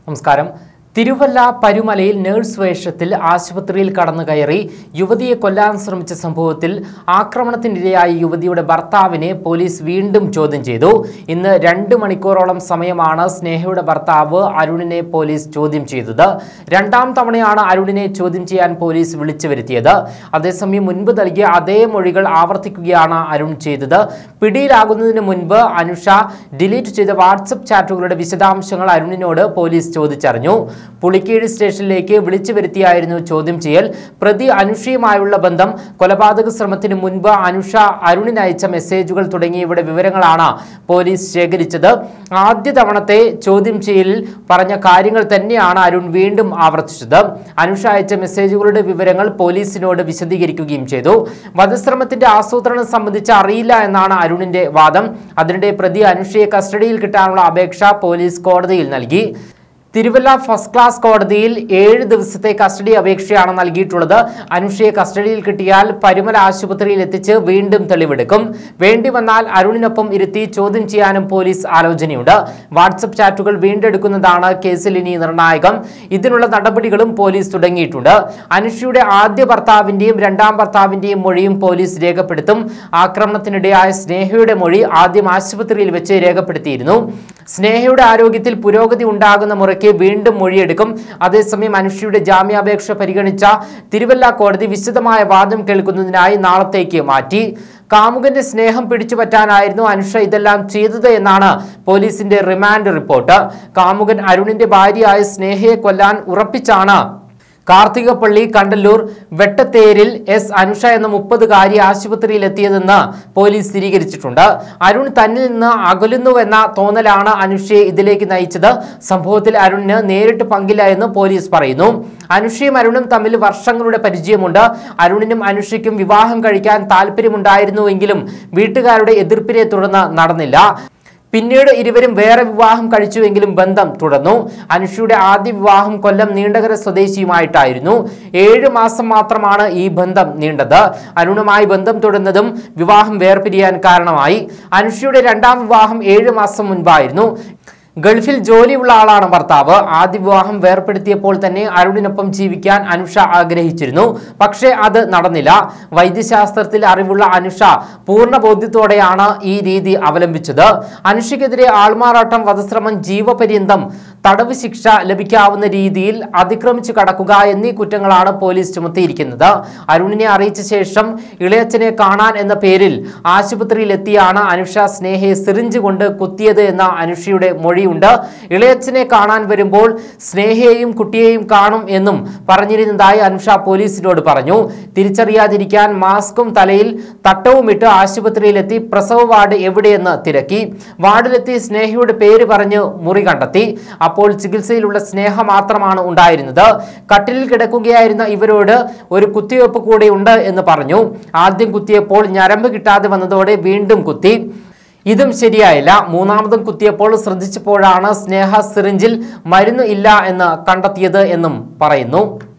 നമസ്കാരം തിരുവല്ല പരുമലയിൽ നേഴ്സ് വേഷത്തിൽ ആശുപത്രിയിൽ കടന്നു കയറി യുവതിയെ കൊല്ലാൻ ശ്രമിച്ച സംഭവത്തിൽ ആക്രമണത്തിനിരയായ യുവതിയുടെ ഭർത്താവിനെ പോലീസ് വീണ്ടും ചോദ്യം ചെയ്തു ഇന്ന് രണ്ട് മണിക്കൂറോളം സമയമാണ് സ്നേഹയുടെ ഭർത്താവ് അരുണിനെ പോലീസ് ചോദ്യം ചെയ്തത് രണ്ടാം തവണയാണ് അരുണിനെ ചോദ്യം ചെയ്യാൻ പോലീസ് വിളിച്ചു വരുത്തിയത് അതേസമയം മുൻപ് നൽകിയ അതേ മൊഴികൾ ആവർത്തിക്കുകയാണ് അരുൺ ചെയ്തത് പിടിയിലാകുന്നതിന് മുൻപ് അനുഷ ഡിലീറ്റ് ചെയ്ത വാട്സപ്പ് ചാറ്റുകളുടെ വിശദാംശങ്ങൾ അരുണിനോട് പോലീസ് ചോദിച്ചറിഞ്ഞു പുളിക്കീഴ് സ്റ്റേഷനിലേക്ക് വിളിച്ചു വരുത്തിയായിരുന്നു ചോദ്യം ചെയ്യൽ പ്രതി അനുഷയുമായുള്ള ബന്ധം കൊലപാതക ശ്രമത്തിന് മുൻപ് അനുഷ അരുണിന് അയച്ച മെസ്സേജുകൾ തുടങ്ങിയവയുടെ വിവരങ്ങളാണ് പോലീസ് ശേഖരിച്ചത് ആദ്യ തവണത്തെ ചോദ്യം ചെയ്യലിൽ പറഞ്ഞ കാര്യങ്ങൾ തന്നെയാണ് അരുൺ വീണ്ടും ആവർത്തിച്ചത് അനുഷ അയച്ച മെസ്സേജുകളുടെ വിവരങ്ങൾ പോലീസിനോട് വിശദീകരിക്കുകയും ചെയ്തു വധശ്രമത്തിന്റെ ആസൂത്രണം സംബന്ധിച്ച് അറിയില്ല എന്നാണ് അരുണിന്റെ വാദം അതിനിടെ പ്രതി അനുഷയെ കസ്റ്റഡിയിൽ കിട്ടാനുള്ള അപേക്ഷ പോലീസ് കോടതിയിൽ നൽകി തിരുവല്ല ഫസ്റ്റ് ക്ലാസ് കോടതിയിൽ ഏഴ് ദിവസത്തെ കസ്റ്റഡി അപേക്ഷയാണ് നൽകിയിട്ടുള്ളത് അനുഷയെ കസ്റ്റഡിയിൽ കിട്ടിയാൽ പരുമല ആശുപത്രിയിൽ എത്തിച്ച് വീണ്ടും തെളിവെടുക്കും വേണ്ടി വന്നാൽ അരുണിനൊപ്പം ഇരുത്തി ചോദ്യം ചെയ്യാനും പോലീസ് ആലോചനയുണ്ട് വാട്സപ്പ് ചാറ്റുകൾ വീണ്ടെടുക്കുന്നതാണ് കേസിൽ ഇനി നിർണായകം ഇതിനുള്ള നടപടികളും പോലീസ് തുടങ്ങിയിട്ടുണ്ട് അനുഷയുടെ ആദ്യ ഭർത്താവിന്റെയും രണ്ടാം ഭർത്താവിന്റെയും മൊഴിയും പോലീസ് രേഖപ്പെടുത്തും ആക്രമണത്തിനിടെയായ സ്നേഹയുടെ മൊഴി ആദ്യം ആശുപത്രിയിൽ വെച്ച് രേഖപ്പെടുത്തിയിരുന്നു സ്നേഹയുടെ ആരോഗ്യത്തിൽ പുരോഗതി ഉണ്ടാകുന്ന മുറയ്ക്ക് വീണ്ടും മൊഴിയെടുക്കും അതേസമയം അനുഷയുടെ ജാമ്യാപേക്ഷ പരിഗണിച്ച തിരുവല്ല കോടതി വിശദമായ വാദം കേൾക്കുന്നതിനായി നാളത്തേക്ക് മാറ്റി കാമുകന്റെ സ്നേഹം പിടിച്ചുപറ്റാനായിരുന്നു അനുഷ ഇതെല്ലാം ചെയ്തത് എന്നാണ് പോലീസിന്റെ റിമാൻഡ് റിപ്പോർട്ട് കാമുകൻ അരുണിന്റെ ഭാര്യയായ സ്നേഹയെ കൊല്ലാൻ ഉറപ്പിച്ചാണ് കാർത്തികപ്പള്ളി കണ്ടല്ലൂർ വെട്ടത്തേരിൽ എസ് അനുഷ എന്ന മുപ്പതുകാരി ആശുപത്രിയിൽ എത്തിയതെന്ന് പോലീസ് സ്ഥിരീകരിച്ചിട്ടുണ്ട് അരുൺ തന്നിൽ നിന്ന് അകലുന്നുവെന്ന തോന്നലാണ് അനുഷയെ ഇതിലേക്ക് നയിച്ചത് സംഭവത്തിൽ അരുണിന് നേരിട്ട് പങ്കില്ല എന്ന് പോലീസ് പറയുന്നു അനുഷയും അരുണും തമ്മിൽ വർഷങ്ങളുടെ പരിചയമുണ്ട് അരുണിനും അനുഷയ്ക്കും വിവാഹം കഴിക്കാൻ താല്പര്യമുണ്ടായിരുന്നുവെങ്കിലും വീട്ടുകാരുടെ എതിർപ്പിനെ തുടർന്ന് നടന്നില്ല പിന്നീട് ഇരുവരും വേറെ വിവാഹം കഴിച്ചുവെങ്കിലും ബന്ധം തുടർന്നു അനുഷയുടെ ആദ്യ വിവാഹം കൊല്ലം നീണ്ടകര സ്വദേശിയുമായിട്ടായിരുന്നു ഏഴ് മാസം മാത്രമാണ് ഈ ബന്ധം നീണ്ടത് അരുണുമായി ബന്ധം തുടർന്നതും വിവാഹം വേർപിരിയാൻ കാരണമായി അനുഷയുടെ രണ്ടാം വിവാഹം ഏഴ് മാസം മുൻപായിരുന്നു ഗൾഫിൽ ജോലിയുള്ള ആളാണ് ഭർത്താവ് ആദ്യ വിവാഹം വേർപ്പെടുത്തിയപ്പോൾ തന്നെ അരുണിനൊപ്പം ജീവിക്കാൻ അനുഷ ആഗ്രഹിച്ചിരുന്നു പക്ഷേ അത് നടന്നില്ല വൈദ്യശാസ്ത്രത്തിൽ അറിവുള്ള അനുഷ പൂർണ്ണ ബോധ്യത്തോടെയാണ് ഈ രീതി അവലംബിച്ചത് അനുഷയ്ക്കെതിരെ ആൾമാറാട്ടം വധശ്രമം ജീവപര്യന്തം തടവ് ശിക്ഷ ലഭിക്കാവുന്ന രീതിയിൽ അതിക്രമിച്ചു കടക്കുക എന്നീ കുറ്റങ്ങളാണ് പോലീസ് ചുമത്തിയിരിക്കുന്നത് അരുണിനെ അറിയിച്ച ശേഷം ഇളയച്ചനെ കാണാൻ എന്ന പേരിൽ ആശുപത്രിയിൽ എത്തിയാണ് അനുഷ സ്നേഹയെ സിറിഞ്ച് കൊണ്ട് കുത്തിയത് എന്ന അനുഷയുടെ മൊഴിയുണ്ട് ഇളയച്ചനെ കാണാൻ വരുമ്പോൾ സ്നേഹയെയും കുട്ടിയെയും കാണും എന്നും പറഞ്ഞിരുന്നതായി അനുഷ പോലീസിനോട് പറഞ്ഞു തിരിച്ചറിയാതിരിക്കാൻ മാസ്കും തലയിൽ തട്ടവുമിട്ട് ആശുപത്രിയിലെത്തി പ്രസവ വാർഡ് എവിടെയെന്ന് തിരക്കി വാർഡിലെത്തി സ്നേഹയുടെ പേര് പറഞ്ഞ് മുറി കണ്ടെത്തി അപ്പോൾ ചികിത്സയിലുള്ള സ്നേഹ മാത്രമാണ് ഉണ്ടായിരുന്നത് കട്ടിലിൽ കിടക്കുകയായിരുന്ന ഇവരോട് ഒരു കുത്തിവയ്പ്പ് കൂടെ ഉണ്ട് എന്ന് പറഞ്ഞു ആദ്യം കുത്തിയപ്പോൾ ഞരമ്പ് കിട്ടാതെ വന്നതോടെ വീണ്ടും കുത്തി ഇതും ശരിയായില്ല മൂന്നാമതും കുത്തിയപ്പോൾ ശ്രദ്ധിച്ചപ്പോഴാണ് സ്നേഹ സിറിഞ്ചിൽ മരുന്ന് ഇല്ല എന്ന് കണ്ടെത്തിയത് എന്നും പറയുന്നു